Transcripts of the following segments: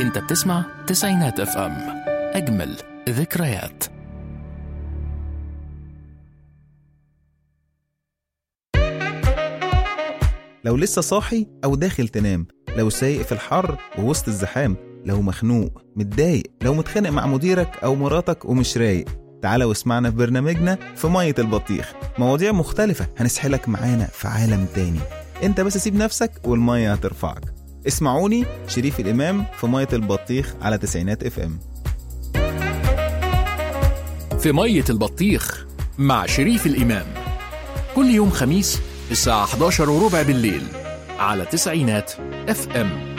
انت بتسمع تسعينات اف ام اجمل ذكريات لو لسه صاحي أو داخل تنام لو سايق في الحر ووسط الزحام لو مخنوق متضايق لو متخانق مع مديرك أو مراتك ومش رايق تعالى واسمعنا في برنامجنا في مية البطيخ مواضيع مختلفة هنسحلك معانا في عالم تاني انت بس سيب نفسك والمية هترفعك اسمعوني شريف الإمام في مية البطيخ على تسعينات اف ام في مية البطيخ مع شريف الإمام كل يوم خميس الساعة 11 وربع بالليل على تسعينات اف ام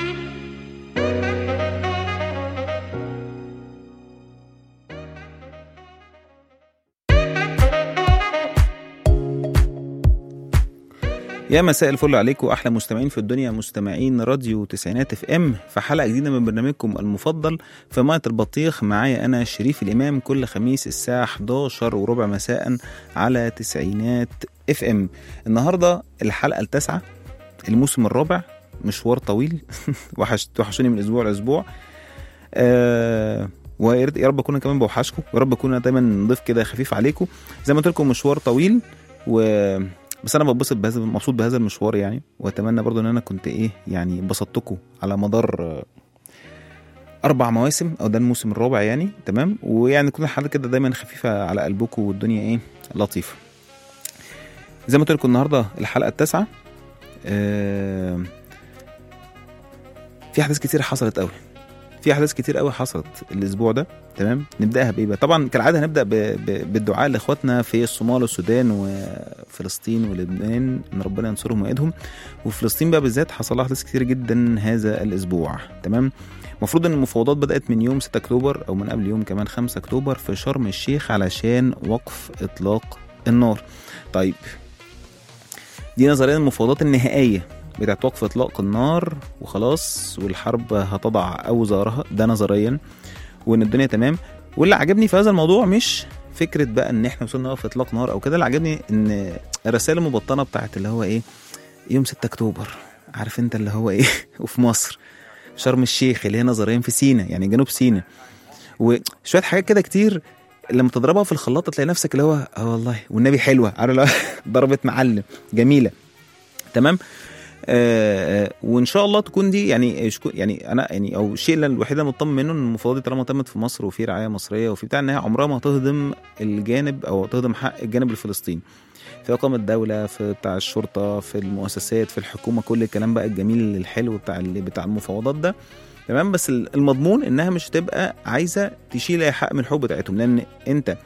يا مساء الفل عليكم احلى مستمعين في الدنيا مستمعين راديو تسعينات اف ام في حلقه جديده من برنامجكم المفضل في ميه البطيخ معايا انا شريف الامام كل خميس الساعه 11 وربع مساء على تسعينات اف ام النهارده الحلقه التاسعه الموسم الرابع مشوار طويل وحش وحشوني من اسبوع لاسبوع آه ويا ريت- يا رب اكون أنا كمان بوحشكم ويا رب اكون أنا دايما ضيف كده خفيف عليكم زي ما قلت لكم مشوار طويل و بس انا بتبسط بهذا مبسوط بهذا المشوار يعني واتمنى برضو ان انا كنت ايه يعني بسطتكم على مدار آه، اربع مواسم او ده الموسم الرابع يعني تمام ويعني تكون الحلقه كده دايما خفيفه على قلبكم والدنيا ايه لطيفه زي ما قلت لكم النهارده الحلقه التاسعه آه، في احداث كتير حصلت قوي في احداث كتير قوي حصلت الاسبوع ده تمام نبداها بايه بقى طبعا كالعاده هنبدا ب... ب... بالدعاء لاخواتنا في الصومال والسودان وفلسطين ولبنان ان ربنا ينصرهم ويأيدهم وفي فلسطين بقى بالذات حصل احداث كتير جدا هذا الاسبوع تمام المفروض ان المفاوضات بدات من يوم 6 اكتوبر او من قبل يوم كمان 5 اكتوبر في شرم الشيخ علشان وقف اطلاق النار طيب دي نظريا المفاوضات النهائيه بتاعت وقف اطلاق النار وخلاص والحرب هتضع اوزارها ده نظريا وان الدنيا تمام واللي عجبني في هذا الموضوع مش فكره بقى ان احنا وصلنا نقف اطلاق نار او كده اللي عجبني ان الرسائل المبطنه بتاعت اللي هو ايه يوم 6 اكتوبر عارف انت اللي هو ايه وفي مصر شرم الشيخ اللي هي نظريا في سينا يعني جنوب سينا وشويه حاجات كده كتير لما تضربها في الخلاط تلاقي نفسك اللي هو اه والله والنبي حلوه عارف اللي هو ضربت معلم جميله تمام آه، آه، وان شاء الله تكون دي يعني شكو- يعني انا يعني او الشيء اللي الوحيد اللي مطمن منه ان المفاوضات دي طالما تمت في مصر وفي رعايه مصريه وفي بتاع ان هي عمرها ما هتهضم الجانب او تهضم حق الجانب الفلسطيني في اقامه الدوله في بتاع الشرطه في المؤسسات في الحكومه كل الكلام بقى الجميل الحلو بتاع اللي بتاع المفاوضات ده تمام بس المضمون انها مش هتبقى عايزه تشيل اي حق من الحقوق بتاعتهم لان انت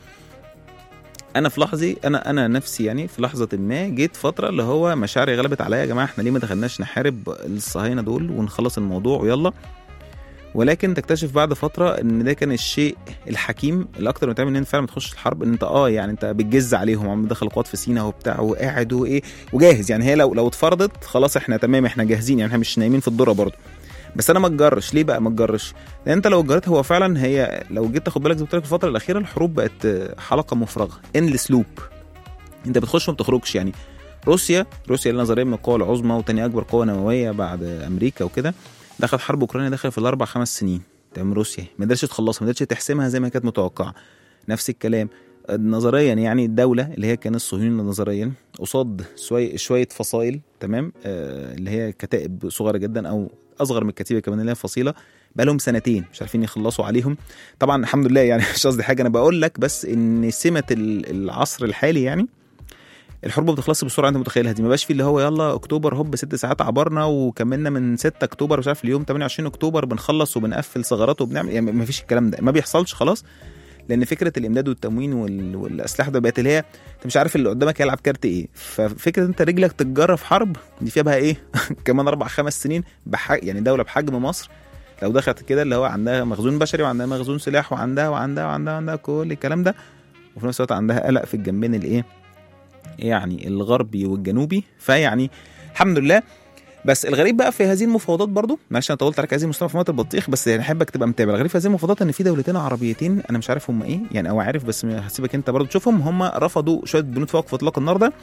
انا في لحظه انا انا نفسي يعني في لحظه ما جيت فتره اللي هو مشاعري غلبت عليا يا جماعه احنا ليه ما دخلناش نحارب الصهاينه دول ونخلص الموضوع ويلا ولكن تكتشف بعد فتره ان ده كان الشيء الحكيم اللي اكتر من تعمل ان انت فعلا ما تخش الحرب ان انت اه يعني انت بتجز عليهم عم دخل قوات في سينا وبتاع وقاعد وايه وجاهز يعني هي لو لو اتفرضت خلاص احنا تمام احنا جاهزين يعني احنا مش نايمين في الذره برضه بس انا ما اتجرش ليه بقى ما اتجرش لان انت لو اتجريت هو فعلا هي لو جيت تاخد بالك زي ما قلت لك الفتره الاخيره الحروب بقت حلقه مفرغه اندلس لوب انت بتخش وما بتخرجش يعني روسيا روسيا اللي نظريا من القوى العظمى وتاني اكبر قوه نوويه بعد امريكا وكده دخلت حرب اوكرانيا داخل في الاربع خمس سنين تمام روسيا ما قدرتش تخلصها ما قدرتش تحسمها زي ما كانت متوقعه نفس الكلام نظريا يعني الدوله اللي هي كان الصهيوني نظريا قصاد شويه شويه فصائل تمام آه اللي هي كتائب صغيره جدا او اصغر من الكتيبه كمان اللي هي فصيله بقى لهم سنتين مش عارفين يخلصوا عليهم طبعا الحمد لله يعني مش قصدي حاجه انا بقول لك بس ان سمه ال- العصر الحالي يعني الحروب ما بتخلصش بسرعه انت متخيلها دي ما بقاش في اللي هو يلا اكتوبر هوب ست ساعات عبرنا وكملنا من 6 اكتوبر مش عارف اليوم 28 اكتوبر بنخلص وبنقفل ثغرات وبنعمل يعني ما فيش الكلام ده ما بيحصلش خلاص لان فكره الامداد والتموين وال... والاسلحه ده بقت اللي هي انت مش عارف اللي قدامك هيلعب كارت ايه ففكره انت رجلك تتجرى في حرب دي فيها بقى ايه كمان اربع خمس سنين بح... يعني دوله بحجم مصر لو دخلت كده اللي هو عندها مخزون بشري وعندها مخزون سلاح وعندها وعندها وعندها وعندها كل الكلام ده وفي نفس الوقت عندها قلق في الجنبين الايه يعني الغربي والجنوبي فيعني الحمد لله بس الغريب بقى في هذه المفاوضات برضو معلش انا طولت عليك هذه المستوى في ميه البطيخ بس يعني احبك تبقى متابع الغريب في هذه المفاوضات ان في دولتين عربيتين انا مش عارف هم ايه يعني او عارف بس هسيبك انت برضو تشوفهم هم رفضوا شويه بنود في وقف اطلاق النار ده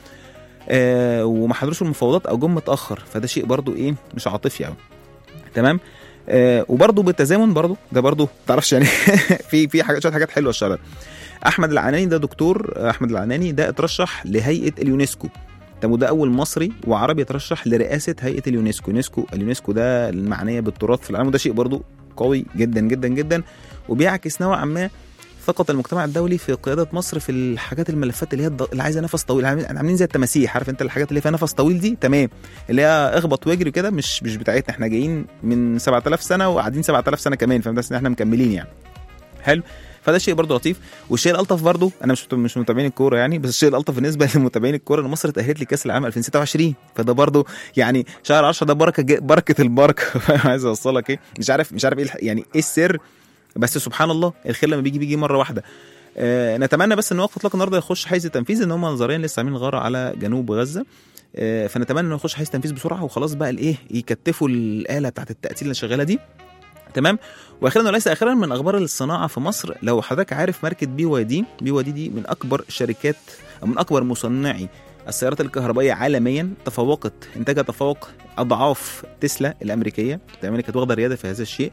آه وما حضروش المفاوضات او جم متاخر فده شيء برضو ايه مش عاطفي قوي تمام آه وبرضه بالتزامن برضه ده برضه تعرفش يعني في في حاجات شويه حاجات حلوه اشتغلت احمد العناني ده دكتور احمد العناني ده اترشح لهيئه اليونسكو طب وده اول مصري وعربي يترشح لرئاسه هيئه اليونسكو يونسكو اليونسكو ده المعنيه بالتراث في العالم وده شيء برضو قوي جدا جدا جدا وبيعكس نوعا ما ثقة المجتمع الدولي في قيادة مصر في الحاجات الملفات اللي هي الض- اللي عايزة نفس طويل عاملين عاملين زي التماسيح عارف انت الحاجات اللي فيها نفس طويل دي تمام اللي هي اخبط واجري كده مش مش بتاعتنا احنا جايين من 7000 سنة وقاعدين 7000 سنة كمان فاهم بس ان احنا مكملين يعني حلو فده شيء برضه لطيف والشيء الالطف برضه انا مش مش متابعين الكوره يعني بس الشيء الالطف بالنسبه لمتابعين الكوره ان مصر اتاهلت لكاس العالم 2026 فده برضه يعني شهر 10 ده بركه ج- بركه البركه فاهم عايز اوصلك ايه مش عارف مش عارف ايه الح- يعني ايه السر بس سبحان الله الخير لما بيجي بيجي مره واحده آه نتمنى بس ان وقت اطلاق النهارده يخش حيز التنفيذ ان هم نظريا لسه عاملين غاره على جنوب غزه آه فنتمنى انه يخش حيز التنفيذ بسرعه وخلاص بقى الايه يكتفوا الاله بتاعت التقتيل اللي شغاله دي تمام واخيرا وليس اخيرا من اخبار الصناعه في مصر لو حضرتك عارف ماركه بي واي دي بي واي دي دي من اكبر الشركات او من اكبر مصنعي السيارات الكهربائيه عالميا تفوقت انتاجها تفوق اضعاف تسلا الامريكيه تمام كانت واخده رياده في هذا الشيء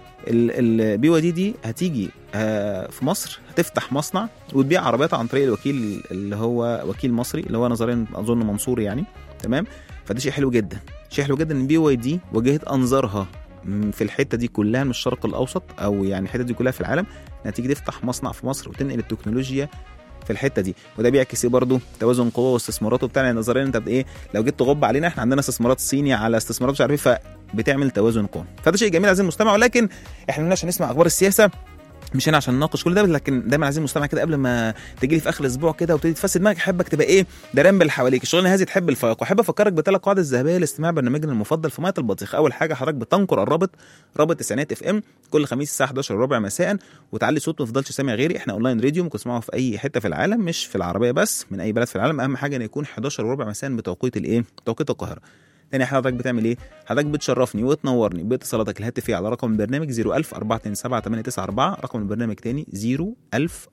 البي واي دي دي هتيجي آه، في مصر هتفتح مصنع وتبيع عربيات عن طريق الوكيل اللي هو وكيل مصري اللي هو نظريا اظن منصور يعني تمام فده شيء حلو جدا شيء حلو جدا ان بي واي دي وجهت انظارها م- في الحته دي كلها من الشرق الاوسط او يعني الحته دي كلها في العالم انها تيجي تفتح مصنع في مصر وتنقل التكنولوجيا في الحته دي وده بيعكس ايه برضه توازن قوه واستثمارات وبتاع يعني نظريا انت بت- ايه لو جيت تغب علينا احنا عندنا استثمارات صيني على استثمارات مش عارف ايه فبتعمل توازن قوه فده شيء جميل عايزين المستمع ولكن احنا هنا عشان نسمع اخبار السياسه مش هنا عشان نناقش كل ده لكن دايما عايزين المستمع كده قبل ما تجي لي في اخر الاسبوع كده وتبتدي تفسد دماغك احبك تبقى ايه داران باللي حواليك الشغلانه هذه تحب الفائق واحب افكرك بثلاث قواعد الذهبيه لاستماع برنامجنا المفضل في ميه البطيخ اول حاجه حضرتك بتنقر الرابط رابط تسعينات اف ام كل خميس الساعه 11 وربع مساء وتعلي صوت ما تفضلش سامع غيري احنا اونلاين راديو ممكن تسمعه في اي حته في العالم مش في العربيه بس من اي بلد في العالم اهم حاجه ان يكون 11 وربع مساء بتوقيت الايه توقيت القاهره تاني حاجه حضرتك بتعمل ايه؟ حضرتك بتشرفني وتنورني باتصالاتك الهاتفيه على رقم البرنامج 01000 427 رقم البرنامج تاني 01000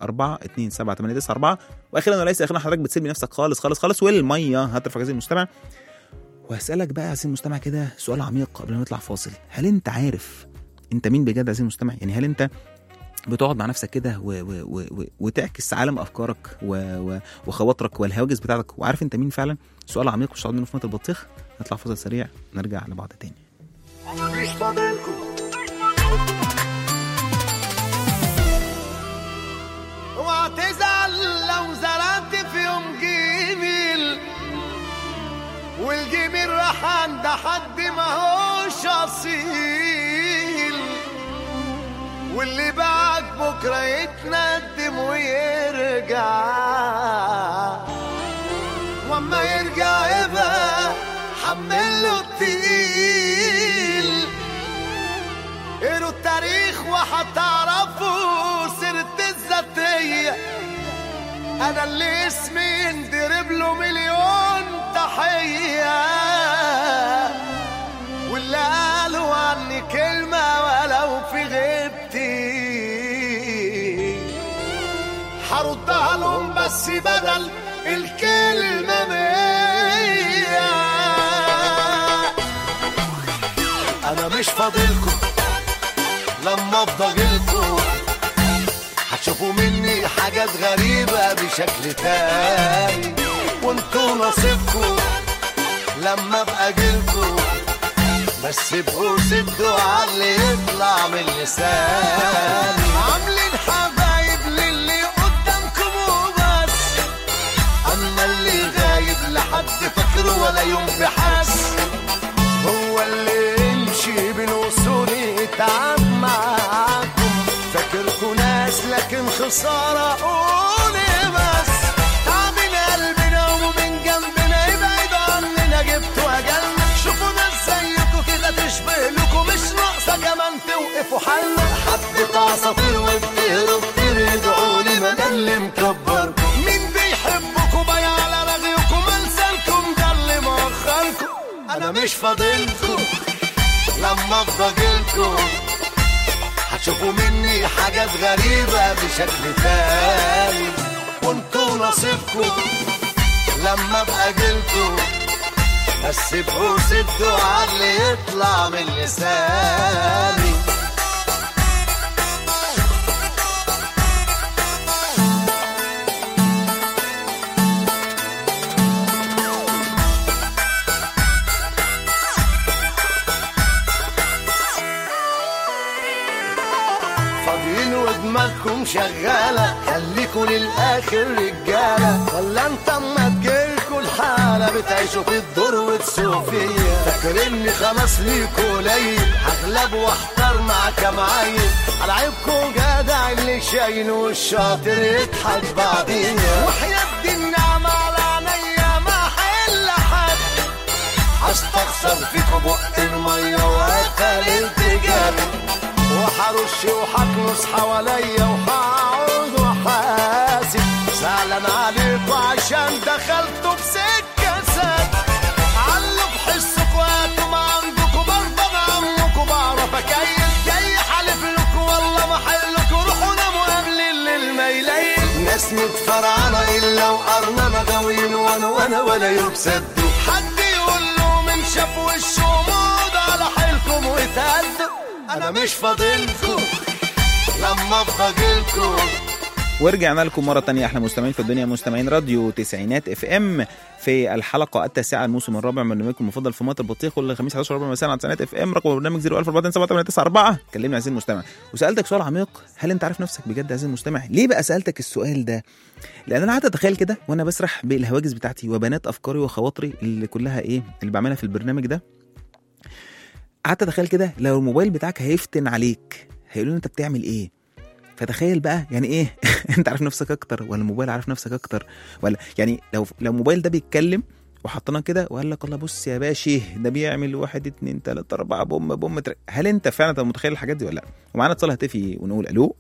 427 واخيرا وليس اخيرا حضرتك بتسيب لي نفسك خالص خالص خالص والميه هترفع عزيزي المستمع وهسالك بقى عزيزي المستمع كده سؤال عميق قبل ما نطلع فاصل هل انت عارف انت مين بجد عزيزي المستمع يعني هل انت بتقعد مع نفسك كده و... و... و... و... وتعكس عالم افكارك و... و... وخواطرك والهواجس بتاعتك وعارف انت مين فعلا سؤال عميق مش هتقعد منه في ميه البطيخ نطلع فاصل سريع نرجع لبعض تاني مش فاضلكم اوعى تزعل لو زرعت في يوم جميل والجميل راح عند حد ما هوش اصيل واللي بعد بكره يتندم ويرجع واما يرجع يبقى حمله التقيل قروا التاريخ وهتعرفوا سيرة الذاتية أنا اللي اسمي يندرب له مليون تحية واللي قالوا عني كلمة ولو في غيبتي هردها لهم بس بدل الكلمة مية انا مش فاضلكم لما افضى جيلكم هتشوفوا مني حاجات غريبة بشكل تاني وانتوا نصيبكم لما ابقى جيلكم بس ابقوا سدوا على اللي يطلع من لساني عاملين حبايب للي قدامكم وبس اما اللي غايب لحد فاكره ولا يوم بحس هو اللي يمشي بالوصول يتعب معاكم فاكركوا ناس لكن خسارة قولي بس تعبين قلبنا ومن جنبنا يبعد عننا جبتوا أجلنا شوفوا ناس زيكوا كده تشبه لكم مش ناقصة كمان توقفوا حالنا حبة عصافير وبتهرب ترجعوا لي ما ده اللي مكبركم مين بيحبكوا بايع على رغيكم انسانكم ده اللي مؤخركم انا مش فاضلكم لما افضى جيلكم هتشوفوا مني حاجات غريبة بشكل تاني وانتوا نصيبكم لما ابقى جيلكم بس ابقوا سدوا على اللي يطلع من لساني فاضيين ودماغكم شغالة خليكوا للآخر رجالة ولا انت اما تجيلكوا الحالة بتعيشوا في الدور وتسوقوا فيا فاكريني خلاص ليكوا قليل هغلب واحتار مع كام عيل على عيبكوا جدع اللي شايل والشاطر يضحك بعدينا وحياة دي النعمة على عينيا ما حل حد هستخسر فيكوا بق المية وقتل التجاري وحرش وحكنس حواليا وهقعد وحاسب زعلان عليكوا عشان دخلتوا بسكة سد علوا بحسكوا هاتوا ما عندكوا برضه بعمكوا بعرف اكيف جاي حالف لكوا والله ما حلكوا روحوا ناموا قبل الليل ما يليل ناس متفرعنة الا وقرنا مغاويين وانا وانا ولا يبسدوا حد يقول له من شاف وشه موضة على حيلكم وتهدوا انا مش فاضلكم لما افضلكم ورجعنا لكم مرة تانية احنا مستمعين في الدنيا مستمعين راديو تسعينات اف ام في الحلقة التاسعة الموسم الرابع من برنامجكم المفضل في مات البطيخ كل خميس 11 ربع مساء على تسعينات اف ام رقم البرنامج 014278994 كلمني عزيزي المستمع وسألتك سؤال عميق هل انت عارف نفسك بجد عزيزي المستمع ليه بقى سألتك السؤال ده لان انا قعدت اتخيل كده وانا بسرح بالهواجس بتاعتي وبنات افكاري وخواطري اللي كلها ايه اللي بعملها في البرنامج ده قعدت اتخيل كده لو الموبايل بتاعك هيفتن عليك هيقولوا انت بتعمل ايه فتخيل بقى يعني ايه انت عارف نفسك اكتر ولا الموبايل عارف نفسك اكتر ولا يعني لو لو الموبايل ده بيتكلم وحطنا كده وقال لك والله بص يا باشا ده بيعمل واحد اتنين تلاته اربعه بوم بوم تر... هل انت فعلا تبقى متخيل الحاجات دي ولا لا؟ ومعانا اتصال هاتفي ونقول الو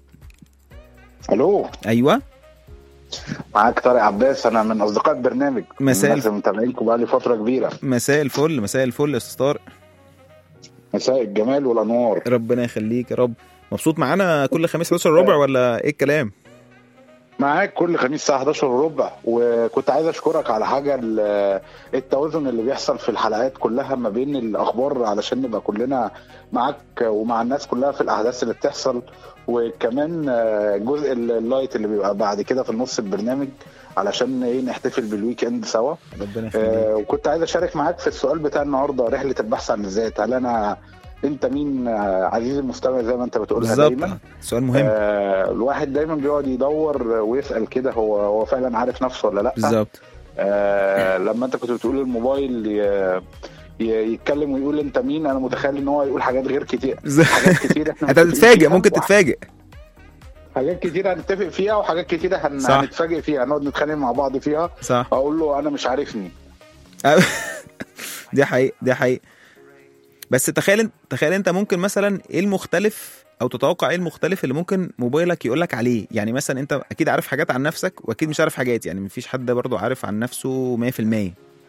الو ايوه معاك طارق عباس انا من اصدقاء البرنامج مساء الناس اللي متابعينكم بقالي فتره كبيره مساء الفل مساء الفل يا استاذ طارق مساء الجمال والانوار ربنا يخليك يا رب مبسوط معانا كل خميس 11 ربع ولا ايه الكلام؟ معاك كل خميس الساعه 11 وربع وكنت عايز اشكرك على حاجه ال- التوازن اللي بيحصل في الحلقات كلها ما بين الاخبار علشان نبقى كلنا معاك ومع الناس كلها في الاحداث اللي بتحصل وكمان آه، جزء اللايت اللي بيبقى بعد كده في النص البرنامج علشان ايه نحتفل بالويك اند سوا ربنا يخليك آه، وكنت عايز اشارك معاك في السؤال بتاع النهارده رحله البحث عن الذات هل انا انت مين آه، عزيزي المستمع زي ما انت بتقولها دايما بالظبط سؤال مهم آه الواحد دايما بيقعد يدور ويسال كده هو هو فعلا عارف نفسه ولا لا بالظبط آه لما انت كنت بتقول الموبايل ي- ي- يتكلم ويقول انت مين انا متخيل ان هو يقول حاجات غير كتير حاجات كتير احنا انت متفقين هتتفاجئ فيها، ممكن وح- تتفاجئ حاجات كتير هنتفق فيها وحاجات كتير هن... صح. هنتفاجئ فيها هنقعد نتخانق مع بعض فيها صح اقول له انا مش عارفني دي حقيقة دي حقيقة بس تخيل انت تخيل انت ممكن مثلا ايه المختلف او تتوقع ايه المختلف اللي ممكن موبايلك يقول لك عليه يعني مثلا انت اكيد عارف حاجات عن نفسك واكيد مش عارف حاجات يعني مفيش حد برضو عارف عن نفسه 100%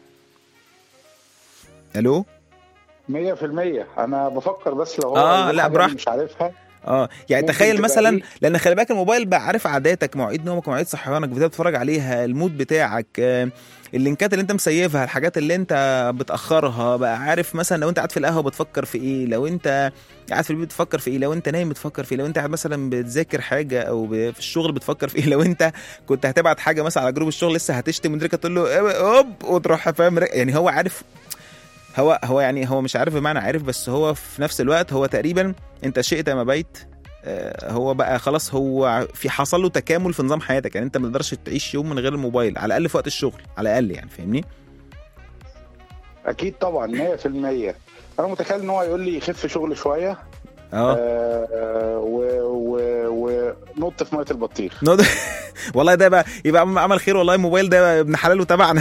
الو 100% انا بفكر بس لو هو آه، قال لي لا، حاجة براحتك. مش عارفها اه يعني ممكن تخيل تبقى مثلا إيه؟ لان خلي بالك الموبايل بقى عارف عاداتك مواعيد نومك مواعيد صحيانك بتبقى بتتفرج عليها المود بتاعك آه، اللينكات اللي انت مسيفها الحاجات اللي انت بتاخرها بقى عارف مثلا لو انت قاعد في القهوه بتفكر في ايه لو انت قاعد في البيت بتفكر في ايه لو انت نايم بتفكر في ايه لو انت قاعد مثلا بتذاكر حاجه او ب- في الشغل بتفكر في ايه لو انت كنت هتبعت حاجه مثلا على جروب الشغل لسه هتشتم مديرك تقول له إيه، اوب وتروح فاهم يعني هو عارف هو هو يعني هو مش عارف بمعنى عارف بس هو في نفس الوقت هو تقريبا انت شئت ما بيت آه، هو بقى خلاص هو في حصل له تكامل في نظام حياتك يعني انت ما تقدرش تعيش يوم من غير الموبايل على الاقل في وقت الشغل على الاقل يعني فاهمني اكيد طبعا 100% انا متخيل ان هو يقول لي خف شغل شويه اه آه و- و- ونط في ميه البطيخ نو ده- والله ده بقى يبقى عم- عمل خير والله الموبايل ده ابن حلال وتبعنا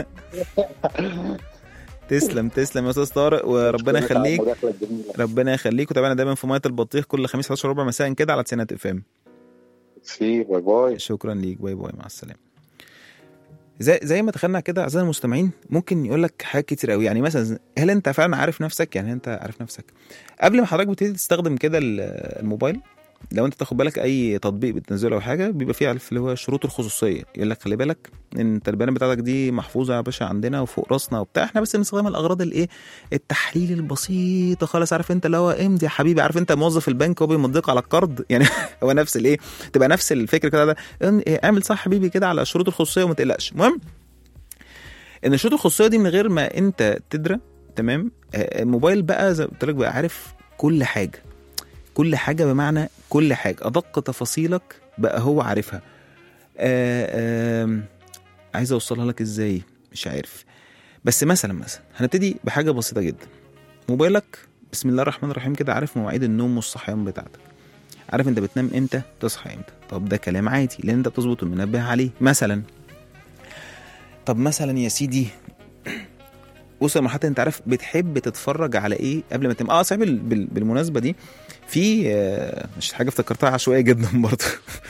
تسلم تسلم يا استاذ طارق وربنا شكراً على يخليك المداخلة الجميلة. ربنا يخليك وتابعنا دايما في ميه البطيخ كل خميس 11 ربع مساء كده على تسعينات اف ام سي باي باي شكرا ليك باي باي مع السلامه زي زي ما دخلنا كده اعزائي المستمعين ممكن يقول لك حاجات كتير قوي يعني مثلا هل انت فعلا عارف نفسك يعني انت عارف نفسك قبل ما حضرتك بتبتدي تستخدم كده ال- الموبايل لو انت تاخد بالك اي تطبيق بتنزله او حاجه بيبقى فيه عارف اللي هو شروط الخصوصيه يقول لك خلي بالك ان انت البيانات بتاعتك دي محفوظه يا باشا عندنا وفوق راسنا وبتاع احنا بس بنستخدمها الاغراض الايه التحليل البسيطه خالص عارف انت اللي هو امضي يا حبيبي عارف انت موظف البنك هو بيمضيك على القرض يعني هو نفس الايه تبقى نفس الفكره كده ده ان- إيه، اعمل صح حبيبي كده على شروط الخصوصيه وما تقلقش المهم ان شروط الخصوصيه دي من غير ما انت تدرى تمام آه، الموبايل بقى زي ما قلت لك بقى عارف كل حاجه كل حاجه بمعنى كل حاجه ادق تفاصيلك بقى هو عارفها آه آه عايز اوصلها لك ازاي مش عارف بس مثلا مثلا هنبتدي بحاجه بسيطه جدا موبايلك بسم الله الرحمن الرحيم كده عارف مواعيد النوم والصحيان بتاعتك عارف انت بتنام امتى تصحى امتى طب ده كلام عادي لان انت بتظبط المنبه عليه مثلا طب مثلا يا سيدي وصل لمرحله انت عارف بتحب تتفرج على ايه قبل ما تنام اه صحيح بال- بال- بالمناسبه دي في آه، مش حاجه افتكرتها عشوائيه جدا برضه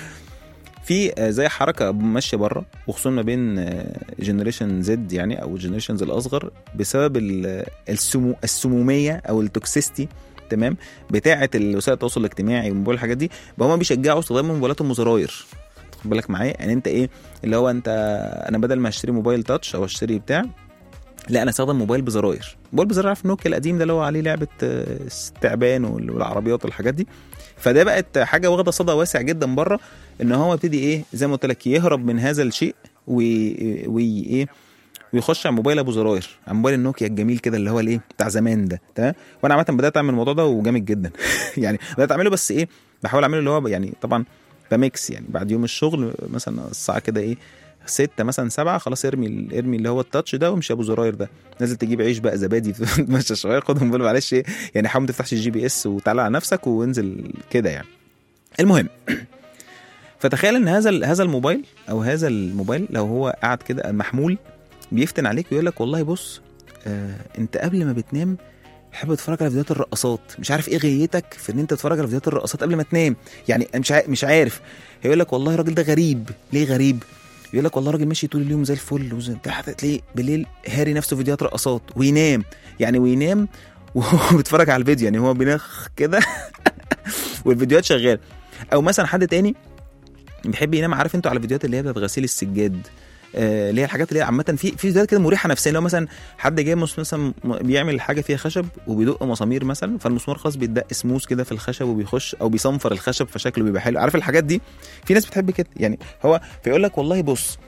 في آه، زي حركه ماشيه بره وخصوصا ما بين جنريشن زد يعني او الجنريشنز الاصغر بسبب ال- السمو السموميه او التوكسيستي تمام بتاعه وسائل التواصل الاجتماعي والموبايل الحاجات دي بقى هم بيشجعوا استخدام موبايلاتهم وزراير خد بالك معايا يعني انت ايه اللي هو انت انا بدل ما اشتري موبايل تاتش او اشتري بتاع لا انا استخدم موبايل بزراير موبايل بزراير عارف نوكيا القديم ده اللي هو عليه لعبه آه، التعبان وال- والعربيات والحاجات دي فده بقت حاجه واخده صدى واسع جدا بره ان هو يبتدي ايه زي ما قلت لك يهرب من هذا الشيء وي وي ايه ويخش على موبايل ابو زراير على موبايل النوكيا الجميل كده اللي هو الايه بتاع زمان ده تمام وانا عامه بدات اعمل الموضوع ده وجامد جدا يعني بدات اعمله بس ايه بحاول اعمله اللي هو يعني طبعا بميكس يعني بعد يوم الشغل مثلا الساعه كده ايه ستة مثلا سبعة خلاص ارمي ال- ارمي اللي هو التاتش ده وامشي ابو زراير ده نازل تجيب عيش بقى زبادي تمشي شويه خد موبايل معلش ايه يعني حاول ما تفتحش الجي بي اس وتعالى على نفسك وانزل كده يعني المهم فتخيل ان هذا ال- هذا الموبايل او هذا الموبايل لو هو قاعد كده محمول بيفتن عليك ويقول لك والله بص آه انت قبل ما بتنام حابب تتفرج على فيديوهات الرقصات مش عارف ايه غيتك في ان انت تتفرج على فيديوهات الرقصات قبل ما تنام يعني مش عارف مش عارف هيقول لك والله الراجل ده غريب ليه غريب يقول لك والله راجل ماشي طول اليوم زي الفل وزي بتاع تلاقيه بالليل هاري نفسه فيديوهات رقصات وينام يعني وينام وهو بيتفرج على الفيديو يعني هو بينخ كده والفيديوهات شغاله او مثلا حد تاني بيحب ينام عارف انتوا على الفيديوهات اللي هي بتاعت غسيل السجاد آه، اللي هي الحاجات اللي هي عامه في في فيديوهات كده مريحه نفسيا لو مثلا حد جاي مس- مثلا م- بيعمل حاجه فيها خشب وبيدق مسامير مثلا فالمسمار خلاص بيدق سموث كده في الخشب وبيخش او بيصنفر الخشب فشكله بيبقى حلو عارف الحاجات دي في ناس بتحب كده يعني هو فيقول لك والله بص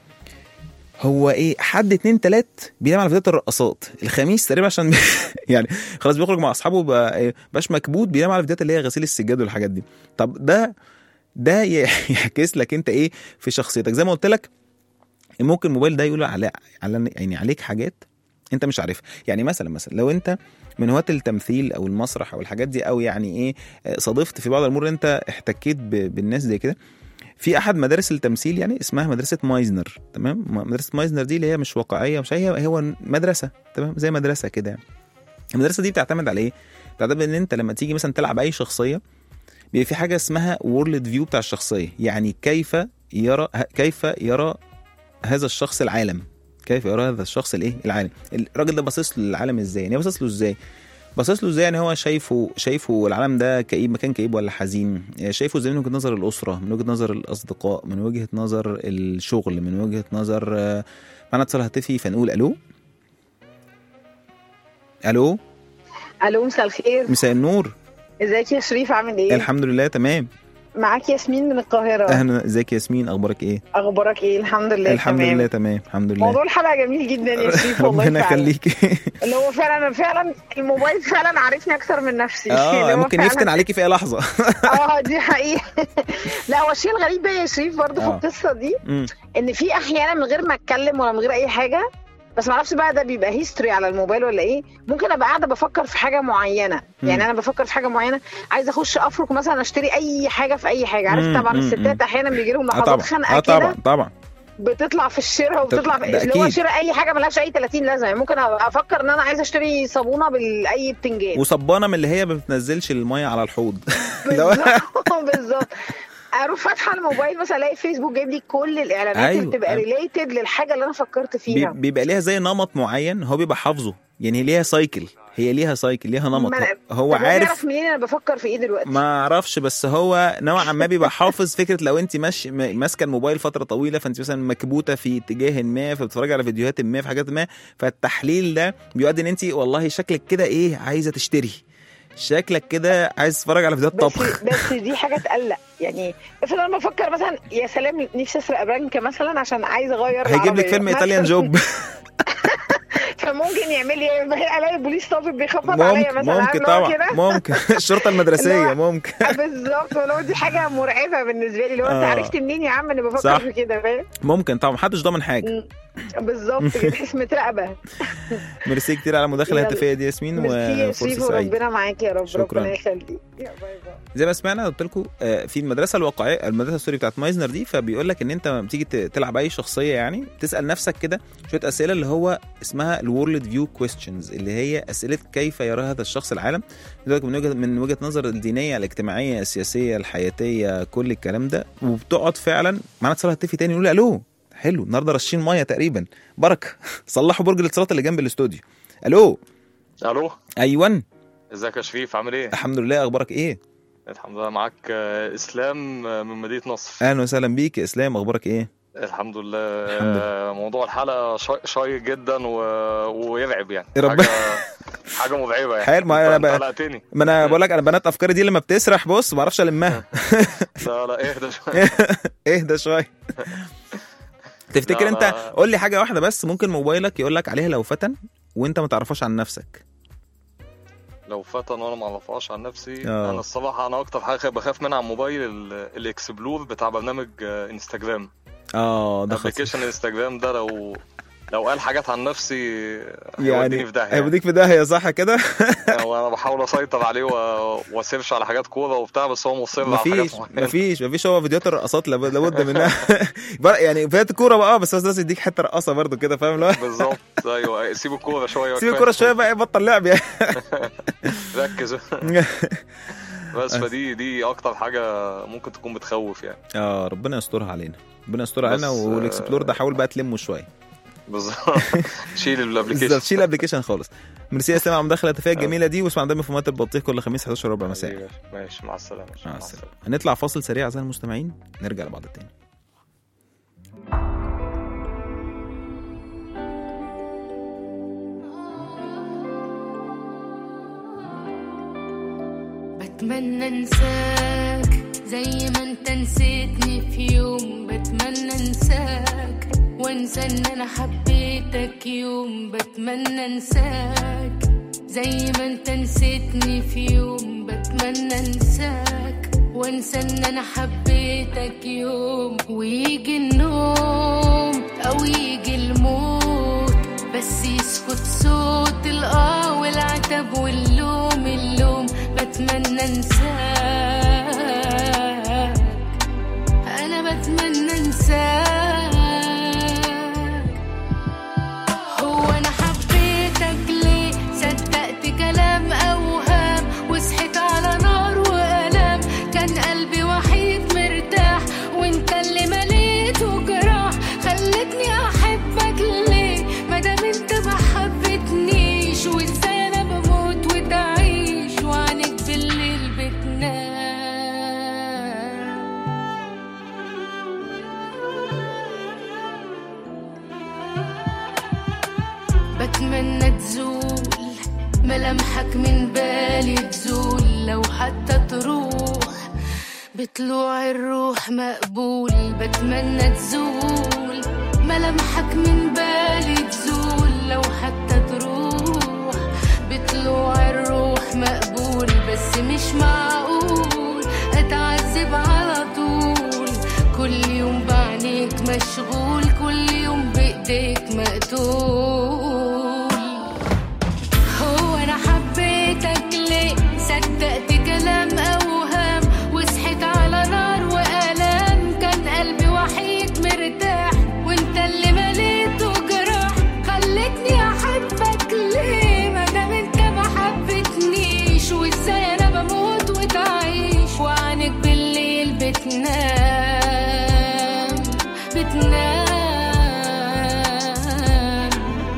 هو ايه حد اتنين تلات بينام على فيديوهات الرقصات الخميس تقريبا عشان يعني خلاص بيخرج مع اصحابه بقى إيه، باش مكبوت بينام على الفيديوهات اللي هي غسيل السجاد والحاجات دي طب ده ده ي- يعكس لك انت ايه في شخصيتك زي ما قلت لك ممكن الموبايل ده يقول على على يعني عليك حاجات انت مش عارفها يعني مثلا مثلا لو انت من هواة التمثيل او المسرح او الحاجات دي او يعني ايه آه، صادفت في بعض الامور اللي انت احتكيت ب- بالناس زي كده في احد مدارس التمثيل يعني اسمها مدرسه مايزنر تمام م- مدرسه مايزنر دي اللي هي مش واقعيه مش هي هو مدرسه تمام زي مدرسه كده يعني المدرسه دي بتعتمد على ايه بتعتمد ان انت لما تيجي مثلا تلعب اي شخصيه بيبقى في حاجه اسمها وورلد فيو بتاع الشخصيه يعني كيف يرى كيف يرى هذا الشخص العالم كيف يرى هذا الشخص الايه العالم الراجل ده باصص للعالم ازاي يعني باصص له ازاي باصص له ازاي يعني هو شايفه شايفه العالم ده كئيب مكان كئيب ولا حزين شايفه ازاي من وجهه نظر الاسره من وجهه نظر الاصدقاء من وجهه نظر الشغل من وجهه نظر آه، معنا اتصال هاتفي فنقول الو الو الو مساء الخير مساء النور ازيك يا شريف عامل ايه الحمد لله تمام معاك ياسمين من القاهره اهلا ازيك يا ياسمين اخبارك ايه اخبارك ايه الحمد لله الحمد تمام. لله تمام الحمد لله موضوع الحلقه جميل جدا يا شريف والله ربنا فعلا يخليك اللي هو فعلا فعلا الموبايل فعلا عارفني اكتر من نفسي اللي اه هو ممكن فعلاً- يفتن عليكي في اي لحظه اه دي حقيقه لا هو الشيء الغريب بقى يا شريف برضه في آه. القصه دي مم. ان في احيانا من غير ما اتكلم ولا من غير اي حاجه بس معرفش بقى ده بيبقى هيستوري على الموبايل ولا ايه ممكن ابقى قاعده بفكر في حاجه معينه مم. يعني انا بفكر في حاجه معينه عايزه اخش افرك مثلا اشتري اي حاجه في اي حاجه عارف مم، طبعا مم، الستات مم. احيانا بيجي لهم اه لحظات طبعا خنقه اه طبعا كده طبعا بتطلع في الشراء وبتطلع في ده اللي هو أكيد. شراء اي حاجه ملهاش اي 30 لازمه يعني ممكن أبقى افكر ان انا عايزه اشتري صابونه بالاي بتنجان وصبانه من اللي هي ما بتنزلش الميه على الحوض لو- بالظبط بالظبط اروح فاتحه الموبايل مثلا الاقي فيسبوك جايب لي كل الاعلانات أيوة، اللي بتبقى أيوة. ريليتد للحاجه اللي انا فكرت بي- فيها بيبقى ليها زي نمط معين هو بيبقى حافظه يعني ليها سايكل هي ليها سايكل ليها نمط ما أنا- هو طب عارف يعرف منين انا بفكر في ايه دلوقتي ما اعرفش بس هو نوعا ما بيبقى حافظ فكره لو انت ماشي م- ماسكه الموبايل فتره طويله فانت مثلا مكبوته في اتجاه ما فبتتفرجي على فيديوهات ما في حاجات ما فالتحليل ده بيؤدي ان انت والله شكلك كده ايه عايزه تشتري شكلك كده عايز تتفرج على فيديوهات بس طبخ بس دي حاجه تقلق يعني افرض انا بفكر مثلا يا سلام نفسي اسرق بنك مثلا عشان عايز اغير هيجيب لك العربية. فيلم مثلاً. ايطاليان جوب فممكن يعمل لي الاقي البوليس طابق بيخبط عليا ممكن مثلا ممكن عارف اللي هو طبعا كده؟ ممكن الشرطه المدرسيه اللي هو- ممكن بالظبط ولو دي حاجه مرعبه بالنسبه لي لو انت آه. عرفت منين يا عم انا بفكر صح. في كده فاهم ممكن طبعا محدش ضامن حاجه بالظبط كده تحس متراقبه ميرسي كتير على المداخله يلا. الهاتفيه دي ياسمين ميرسي يا وفرصه شريف سعيده وربنا معاك يا رب شكراً. ربنا يخليك يا باي باي زي ما سمعنا قلت لكم آه، في المدرسه الواقعيه المدرسه سوري بتاعت مايزنر دي فبيقول لك ان انت لما بتيجي ت- تلعب اي شخصيه يعني تسال نفسك كده شويه اسئله اللي هو اسمها الورلد فيو كويستشنز اللي هي اسئله كيف يرى هذا الشخص العالم بيقول لك من وجهه من وجهه نظر الدينيه الاجتماعيه السياسيه الحياتيه كل الكلام ده وبتقعد فعلا معانا اتصال هاتفي تاني يقول الو حلو النهارده رشين ميه تقريبا بركه صلحوا برج الاتصالات اللي جنب الاستوديو الو الو ايوه ازيك يا شريف عامل ايه؟ الحمد لله اخبارك ايه الحمد لله معاك آه، اسلام آه، من مدينه نصر اهلا وسهلا بيك يا اسلام اخبارك ايه الحمد لله الحمد لله. آه، موضوع الحلقه شي- شيق جدا و... ويرعب يعني يا رب. حاجه حاجه مرعبه يعني حلو، ما أنا أنت بقى- قلقتني ما انا بقول لك انا بنات افكاري دي لما بتسرح بص ما اعرفش المها لا لا اهدى شويه اهدى شويه تفتكر لا، انت لا. قول لي حاجه واحده بس ممكن موبايلك يقول لك عليها لو فتن وانت ما تعرفهاش عن نفسك لو فتن وانا ما اعرفهاش عن نفسي آه. انا الصراحه انا اكتر حاجه بخاف منها على الموبايل ال- الاكسبلور بتاع برنامج آه، انستجرام اه ده خطير ابلكيشن انستجرام ده لو لو قال حاجات عن نفسي يعني هيوديني في داهيه يعني. هيوديك في داهيه صح كده وانا بحاول اسيطر عليه و- واسيرش على حاجات كوره وبتاع بس هو مصر على حاجات مفيش معينه مفيش مفيش هو فيديوهات الرقصات لاب- لابد منها بر- يعني فيديوهات الكوره بقى اه بس هو لازم يديك حته رقصه برضو كده فاهم اللي هو بالظبط ايوه سيب الكوره شويه سيب الكوره شويه بقى بطل لعب يعني ركز بس فدي دي اكتر حاجه ممكن تكون بتخوف يعني اه ربنا يسترها علينا ربنا يسترها علينا بس، والاكسبلور ده حاول بقى تلمه شويه بالظبط شيل بالظبط الابلكيشن شيل الابلكيشن خالص ميرسي يا اسلام على المداخله الهاتفيه الجميله دي واسمع دايما في مات البطيخ كل خميس 11 ربع مساء ماشي مع السلامه مع السلامه هنطلع فاصل سريع اعزائي المستمعين نرجع لبعض تاني بتمنى انساك زي ما انت نسيتني في يوم بتمنى انساك وانسى ان انا حبيتك يوم بتمنى انساك زي ما انت نسيتني في يوم بتمنى انساك وانسى ان انا حبيتك يوم ويجي النوم او يجي الموت بس يسكت صوت الاه والعتب واللوم اللوم بتمنى انساك انا بتمنى انساك هو انا حبيتك ليه صدقت كلام اوهام وصحيت على نار والام كان قلبي وحيد مرتاح وانت اللي مليته جراح خلتني احبك ليه مادام انت ما حبيتنيش وازاي انا بموت وتعيش وعنك بالليل بتنام بتمنى تزول ملامحك من بالي تزول لو حتى تروح بطلوع الروح مقبول بتمنى تزول ملامحك من بالي تزول لو حتى تروح بطلوع الروح مقبول بس مش معقول اتعذب على طول كل يوم بعينيك مشغول كل يوم بايديك مقتول هو انا حبيتك ليه صدقت كلام اوهام وصحيت على نار والام كان قلبي وحيد مرتاح وانت اللي مليته جراح خلتني احبك ليه مادام انت ما حبيتنيش وازاي انا بموت وتعيش وعنك بالليل بتنام بتنام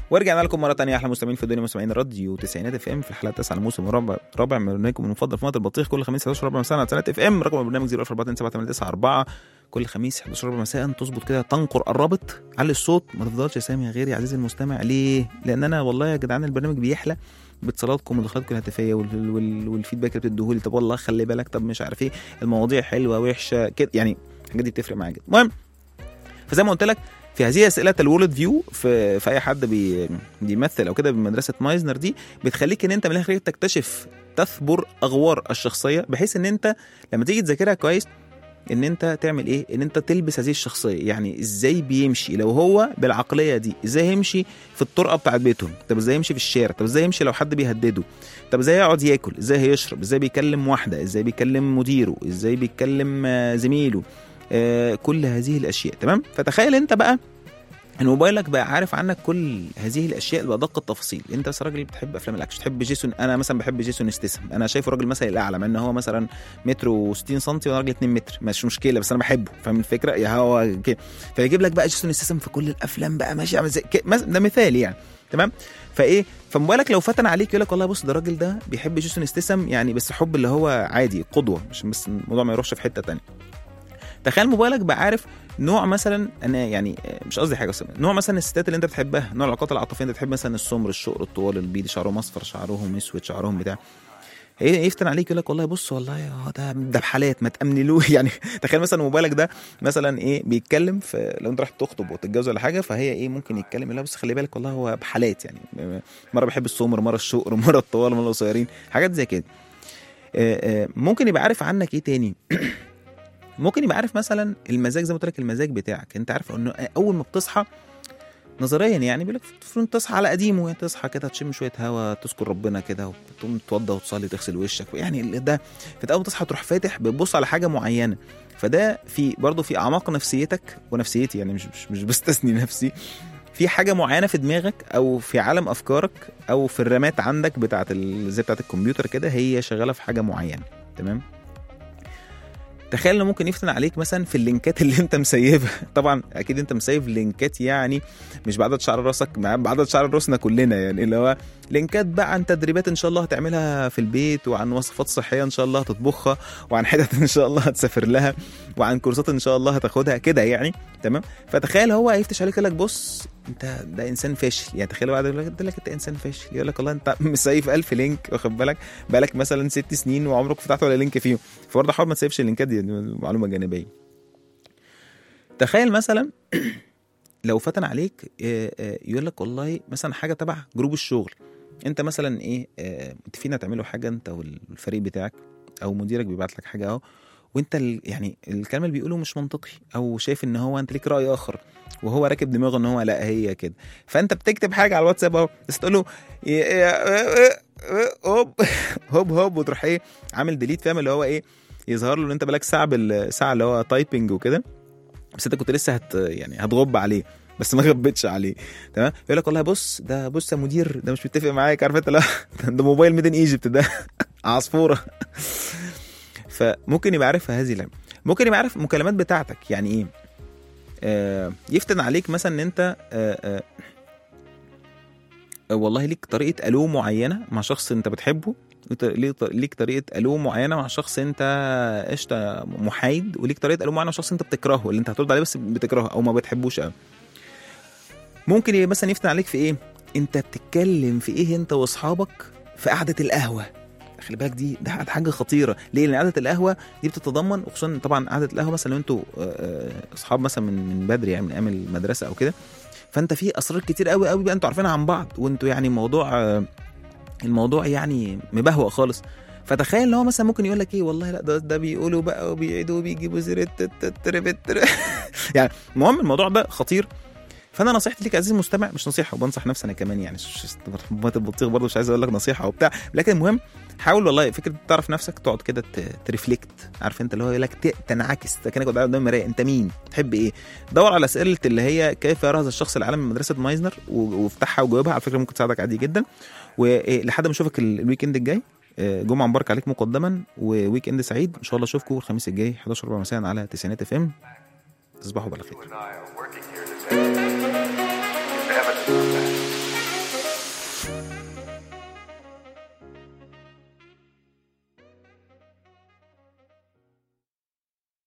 ورجعنا لكم مره تانية احلى مستمعين في الدنيا مستمعين راديو تسعينات اف ام في الحلقه 9 الموسم الرابع رابع من برنامجكم المفضل في مطر البطيخ كل خميس 11 ربع مساء على تسعينات اف ام رقم البرنامج 0427894 كل خميس 11 ربع مساء تظبط كده تنقر قربت علي الصوت ما تفضلش يا سامي يا غيري يا عزيزي المستمع ليه؟ لان انا والله يا جدعان البرنامج بيحلى باتصالاتكم ودخلاتكم الهاتفيه وال- وال- والفيدباك اللي بتديهولي طب والله خلي بالك طب مش عارف ايه المواضيع حلوه وحشه كده يعني الحاجات دي بتفرق معايا جدا المهم فزي ما قلت لك في هذه اسئله الورلد فيو في في اي حد بي بيمثل او كده بمدرسه مايزنر دي بتخليك ان انت من الاخر تكتشف تثبر اغوار الشخصيه بحيث ان انت لما تيجي تذاكرها كويس ان انت تعمل ايه ان انت تلبس هذه الشخصيه يعني ازاي بيمشي لو هو بالعقليه دي ازاي يمشي في الطرقه بتاعت بيتهم طب ازاي يمشي في الشارع طب ازاي يمشي لو حد بيهدده طب ازاي يقعد ياكل ازاي هيشرب ازاي بيكلم واحده ازاي بيكلم مديره ازاي بيتكلم آه، زميله آه، كل هذه الاشياء تمام فتخيل انت بقى ان موبايلك بقى عارف عنك كل هذه الاشياء بادق التفاصيل انت بس راجل بتحب افلام الاكشن تحب جيسون انا مثلا بحب جيسون ستيسم انا شايفه راجل مثلا الاعلى مع ان هو مثلا متر و60 سم وانا راجل 2 متر مش مشكله بس انا بحبه فاهم الفكره يا هو كده فيجيب لك بقى جيسون ستيسم في كل الافلام بقى ماشي عامل زي كده. مس- ده مثال يعني تمام فايه فموبايلك لو فتن عليك يقول لك والله بص ده الراجل ده بيحب جيسون ستيسم يعني بس حب اللي هو عادي قدوه مش بس الموضوع ما يروحش في حته تانية تخيل موبايلك بقى عارف نوع مثلا انا يعني آه، مش قصدي حاجه اصلا نوع مثلا الستات اللي انت بتحبها نوع العلاقات العاطفيه انت بتحب مثلا السمر الشقر الطوال البيض شعرهم اصفر شعرهم اسود شعرهم بتاع هي- يفتن عليك يقول لك والله بص والله اه ده ده بحالات ما تامنلوه يعني تخيل مثلا موبايلك ده مثلا ايه بيتكلم في لو انت رايح تخطب وتتجوز ولا حاجه فهي ايه ممكن يتكلم يقول لها بس خلي بالك والله هو بحالات يعني مره بيحب السمر مره الشقر مره الطوال مره القصيرين حاجات زي كده آه، آه، ممكن يبقى عارف عنك ايه تاني ممكن يبقى عارف مثلا المزاج زي ما قلت لك المزاج بتاعك انت عارف انه اول ما بتصحى نظريا يعني بيقول لك المفروض تصحى على قديمه يعني تصحى كده تشم شويه هوا تذكر ربنا كده وتقوم تتوضى وتصلي تغسل وشك يعني ال- ده في اول ما تصحى تروح فاتح بتبص على حاجه معينه فده في برضه في اعماق نفسيتك ونفسيتي يعني مش مش, مش بستثني نفسي في حاجه معينه في دماغك او في عالم افكارك او في الرامات عندك بتاعه ال- زي بتاعه الكمبيوتر كده هي شغاله في حاجه معينه تمام تخيل انه ممكن يفتن عليك مثلا في اللينكات اللي انت مسيبها طبعا اكيد انت مسيب لينكات يعني مش بعدد شعر راسك مع بعدد شعر راسنا كلنا يعني اللي هو لينكات بقى عن تدريبات ان شاء الله هتعملها في البيت وعن وصفات صحيه ان شاء الله هتطبخها وعن حتت ان شاء الله هتسافر لها وعن كورسات ان شاء الله هتاخدها كده يعني تمام فتخيل هو هيفتش عليك يقول لك بص انت ده انسان فاشل يعني تخيل واحد يقول لك يقول لك انت انسان فاشل يقول لك والله انت مسيف 1000 لينك واخد بالك بقالك مثلا ست سنين وعمرك فتحت ولا لينك فيهم فبرضه حاول ما تسيبش اللينكات دي دي معلومه جانبيه تخيل مثلا لو فتن عليك آه، آه، يقول لك والله مثلا حاجه تبع جروب الشغل انت مثلا ايه آه، متفقين تعملوا حاجه انت والفريق بتاعك او مديرك بيبعت لك حاجه اهو وانت ال- يعني الكلام اللي بيقوله مش منطقي او شايف ان هو انت ليك راي اخر وهو راكب دماغه ان هو لا هي كده فانت بتكتب حاجه على الواتساب اهو بس تقول له يا- يا- هوب هوب هوب وتروح ايه عامل ديليت فاهم اللي هو ايه يظهر له ان انت بقالك ساعه بالساعه اللي هو تايبنج وكده بس انت كنت لسه هت يعني هتغب عليه بس ما غبتش عليه تمام يقول لك والله بص ده بص يا مدير ده مش متفق معاك عارف انت لا ده موبايل ميدن ايجيبت ده عصفوره فممكن يبقى عارف هذه اللعبه ممكن يبقى عارف المكالمات بتاعتك يعني ايه آه يفتن عليك مثلا ان انت آه آه والله ليك طريقه الو معينه مع شخص انت بتحبه وت- ليك ليك طريقه الو معينه مع شخص انت قشطه محايد وليك طريقه الو معينه مع شخص انت بتكرهه اللي انت هترد عليه بس بتكرهه او ما بتحبوش قوي ممكن يبقى مثلا يفتن عليك في ايه انت بتتكلم في ايه انت واصحابك في قعده القهوه خلي بالك دي ده حاجه خطيره ليه لان قعده القهوه دي بتتضمن وخصوصا طبعا قعده القهوه مثلا لو انتوا آه، آه، اصحاب مثلا من من بدري يعني من ايام المدرسه او كده فانت في اسرار كتير قوي قوي بقى انتوا عارفينها عن بعض وانتوا يعني موضوع آه، الموضوع يعني مبهوأ خالص فتخيل ان هو مثلا ممكن يقول لك ايه والله لا ده ده بيقولوا بقى وبيعيدوا وبيجيبوا زر يعني المهم الموضوع ده خطير فانا نصيحتي ليك عزيزي المستمع مش نصيحه وبنصح نفسي انا كمان يعني مش مات البطيخ برضه مش عايز اقول لك نصيحه وبتاع لكن المهم حاول والله فكره تعرف نفسك تقعد كده ت- ترفلكت عارف انت اللي هو يقول لك ت- تنعكس انت كانك قاعد قدام المرايه انت مين تحب ايه دور على اسئله اللي هي كيف يرى هذا الشخص العالم من مدرسه مايزنر و- وافتحها وجاوبها على فكره ممكن تساعدك عادي جدا ولحد ما اشوفك ال- الويك الجاي آه، جمعه مبارك عليك مقدما وويك اند سعيد ان شاء الله اشوفكم الخميس الجاي 11 ربع مساء على تسعينات اف ام تصبحوا على خير and I are working here today is evidence of that.